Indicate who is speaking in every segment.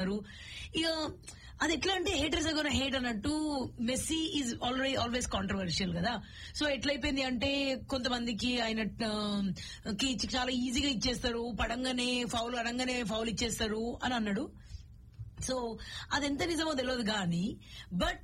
Speaker 1: చేస్తారు ఇక అది ఎట్లా అంటే హేటర్స్ కూడా హేట్ అన్నట్టు Messi is already always controversial కదా సో ఎట్లయిపోయింది అంటే కొంతమందికి ఆయన ఆ, కి చాలా ఈజీగా ఇచ్చేస్తారు పడంగానే ఫౌల్ అడంగానే ఫౌల్ ఇచ్చేస్తారు అని అన్నాడు సో అది ఎంత నిజమో తెలియదు కానీ but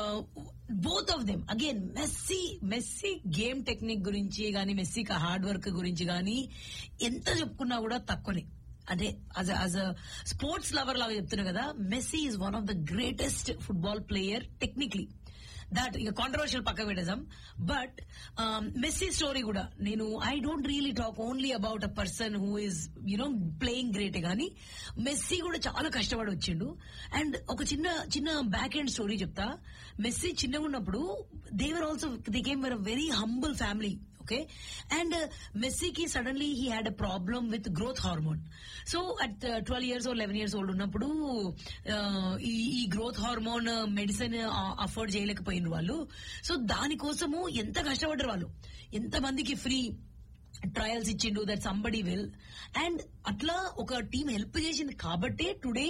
Speaker 1: both of them again Messi Messi game technique గురించి కానీ మెస్సీ హార్డ్ వర్క్ గురించి కానీ ఎంత చెప్పుకున్నా కూడా తక్కువనే అదే అజ్ అజ్ స్పోర్ట్స్ లవర్ లాగా చెప్తున్నా కదా Messi is one of the greatest football player technically that ఇక కాంట్రవర్షియల్ పక్క పెట్టేసాం బట్ మెస్సీ స్టోరీ కూడా నేను I don't really talk only about a person who is you know playing great కానీ మెస్సీ కూడా చాలా కష్టపడి వచ్చిండు అండ్ ఒక చిన్న చిన్న బ్యాక్ ఎండ్ స్టోరీ చెప్తా మెస్సీ చిన్నగా ఉన్నప్పుడు they were also they came were very humble family okay and మెస్సీకి suddenly he had a problem with growth hormone so at twelve years or eleven years old ఉన్నప్పుడు ఆ, ఈ ఈ గ్రోత్ హార్మోన్ మెడిసిన్ అఫోర్డ్ చేయలేకపోయిన వాళ్ళు so దానికోసము ఎంత కష్టపడ్డారు వాళ్ళు ఎంత మందికి ఫ్రీ ట్రయల్స్ ఇచ్చిండు దట్ సంబడి విల్ అండ్ అట్లా ఒక టీం హెల్ప్ చేసింది కాబట్టే today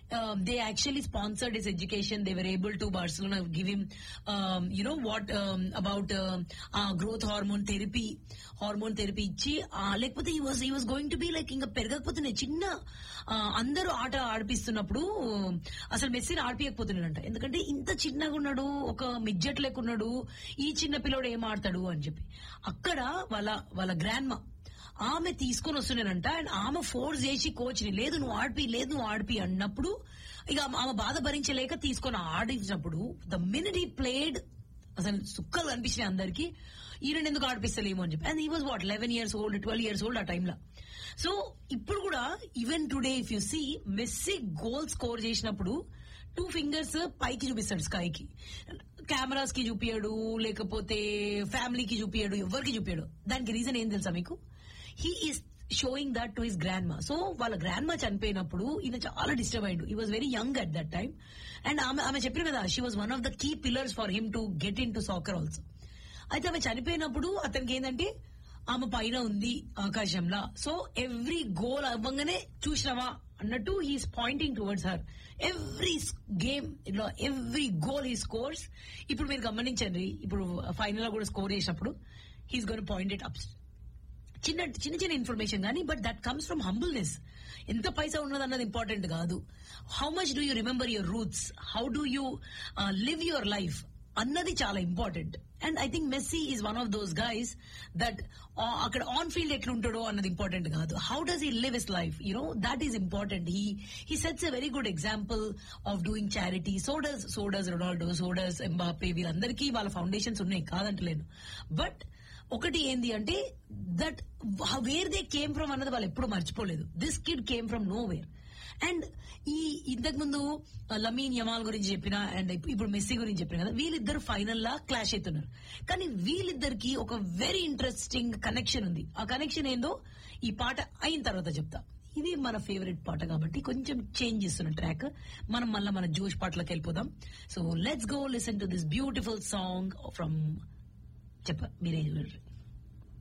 Speaker 1: they actually sponsored his education they were able to Barcelona give him you know what about growth hormone therapy hormone therapy ఇచ్చి ah, లేకపోతే he was he was going to be like ఇంకా పెరగకపోతున్నాయి చిన్న ah, అందరూ ఆట ఆడిపిస్తున్నప్పుడు అసలు మెస్సీని ఆడిపియకపోతున్నాడంట ఎందుకంటే ఇంత చిన్నగా ఉన్నాడు ఒక మిడ్జెట్ లేకున్నాడు ఈ చిన్న పిల్లోడు ఏం ఆడతాడు అని చెప్పి అక్కడ వాళ్ళ వాళ్ళ గ్రాండ్ మా ఆమె తీసుకొని వస్తున్నానంట అండ్ ఆమె ఫోర్స్ చేసి కోచ్ ని లేదు నువ్వు ఆడిపి లేదు నువ్వు ఆడిపి అన్నప్పుడు ఇక ఆమె బాధ భరించలేక తీసుకొని ఆడించినప్పుడు ద మినిట్ ఈ ప్లేడ్ అసలు సుక్కలు కనిపించినాయి అందరికి ఈయన ఎందుకు ఆడిపిస్తలేము అని చెప్పి and he was what eleven years old twelve years old ఆ టైంలో సో ఇప్పుడు కూడా even today if you see Messi goal score చేసినప్పుడు టూ ఫింగర్స్ పైకి చూపిస్తాడు స్కైకి కెమెరాస్ కి చూపియాడు లేకపోతే ఫ్యామిలీకి చూపియాడు ఎవరికి చూపియాడు దానికి రీజన్ ఏం తెలుసా మీకు he is showing that to his grandma so వాళ్ళ గ్రాండ్ మా చనిపోయినప్పుడు ఈయన చాలా డిస్టర్బ్ అయ్యాడు he was very young at that time and ఆమె ఆమె చెప్పిన కదా she was one of the key pillars for him to get into soccer also అయితే ఆమె చనిపోయినప్పుడు అతనికి ఏంటంటే ఆమె పైన ఉంది ఆకాశంలో సో ఎవ్రీ గోల్ అవ్వగానే చూసినావా అన్నట్టు he's pointing towards her every game ఇట్లా ఎవ్రీ గోల్ హీ స్కోర్స్ ఇప్పుడు మీరు గమనించండి ఇప్పుడు ఫైనల్ లో కూడా స్కోర్ చేసినప్పుడు he's gonna point it ups చిన్న చిన్న చిన్న ఇన్ఫర్మేషన్ కానీ but that comes from humbleness ఎంత పైసా ఉన్నది అన్నది ఇంపార్టెంట్ కాదు how much do you remember your roots how do you live your life అన్నది చాలా important and I think Messi is one of those guys that అక్కడ on field ఎట్లుంటాడో అన్నది ఇంపార్టెంట్ కాదు how does he live his life you know that is important he he sets a very good example of doing charity so does so does Ronaldo so does Mbappe వీళ్ళందరికీ వాళ్ళ foundations ఉన్నాయి కాదంటలేను but ఒకటి ఏంది అంటే that where they came from అన్నది వాళ్ళు ఎప్పుడు మర్చిపోలేదు this kid came from nowhere and he ఇంతకు ముందు లమీన్ యమాల్ గురించి చెప్పిన అండ్ ఇప్పుడు మెస్సీ గురించి చెప్పిన కదా వీళ్ళిద్దరు ఫైనల్ లా క్లాష్ అవుతున్నారు కానీ వీళ్ళిద్దరికి ఒక వెరీ ఇంట్రెస్టింగ్ కనెక్షన్ ఉంది ఆ కనెక్షన్ ఏందో ఈ పాట అయిన తర్వాత చెప్తా ఇది మన ఫేవరెట్ పాట కాబట్టి కొంచెం చేంజ్ చేస్తున్న ట్రాక్ మనం మళ్ళీ మన జోష్ పాటలకు వెళ్ళిపోదాం so let's go listen to this beautiful song from చెప్ప మీరే